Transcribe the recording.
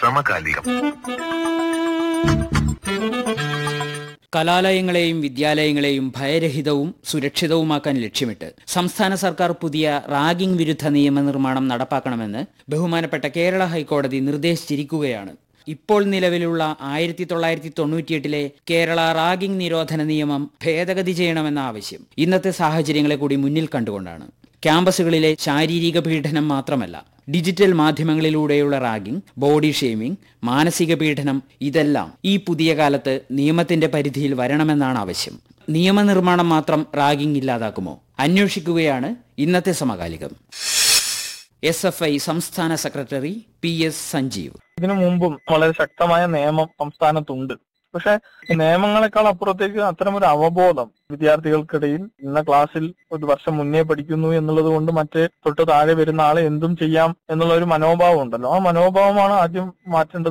സമകാലികം കലാലയങ്ങളെയും വിദ്യാലയങ്ങളെയും ഭയരഹിതവും സുരക്ഷിതവുമാക്കാൻ ലക്ഷ്യമിട്ട് സംസ്ഥാന സർക്കാർ പുതിയ റാഗിംഗ് വിരുദ്ധ നിയമനിർമ്മാണം നടപ്പാക്കണമെന്ന് ബഹുമാനപ്പെട്ട കേരള ഹൈക്കോടതി നിർദ്ദേശിച്ചിരിക്കുകയാണ് ഇപ്പോൾ നിലവിലുള്ള ആയിരത്തി തൊള്ളായിരത്തി തൊണ്ണൂറ്റിയെട്ടിലെ കേരള റാഗിംഗ് നിരോധന നിയമം ഭേദഗതി ചെയ്യണമെന്ന ആവശ്യം ഇന്നത്തെ സാഹചര്യങ്ങളെ കൂടി മുന്നിൽ കണ്ടുകൊണ്ടാണ് ക്യാമ്പസുകളിലെ ശാരീരിക പീഡനം മാത്രമല്ല ഡിജിറ്റൽ മാധ്യമങ്ങളിലൂടെയുള്ള റാഗിംഗ് ബോഡി ഷെയ്മിംഗ് മാനസിക പീഡനം ഇതെല്ലാം ഈ പുതിയ കാലത്ത് നിയമത്തിന്റെ പരിധിയിൽ വരണമെന്നാണ് ആവശ്യം നിയമനിർമ്മാണം മാത്രം റാഗിംഗ് ഇല്ലാതാക്കുമോ അന്വേഷിക്കുകയാണ് ഇന്നത്തെ സമകാലികം എസ് എഫ് ഐ സംസ്ഥാന സെക്രട്ടറി പി എസ് സഞ്ജീവ് ഇതിനു മുമ്പും വളരെ ശക്തമായ നിയമം സംസ്ഥാനത്തുണ്ട് പക്ഷെ ഈ നിയമങ്ങളെക്കാൾ അപ്പുറത്തേക്ക് അത്തരമൊരു അവബോധം വിദ്യാർത്ഥികൾക്കിടയിൽ ഇന്ന ക്ലാസ്സിൽ ഒരു വർഷം മുന്നേ പഠിക്കുന്നു എന്നുള്ളത് കൊണ്ട് മറ്റേ തൊട്ട് താഴെ വരുന്ന ആളെ എന്തും ചെയ്യാം എന്നുള്ള ഒരു മനോഭാവം ഉണ്ടല്ലോ ആ മനോഭാവമാണ് ആദ്യം മാറ്റേണ്ടത്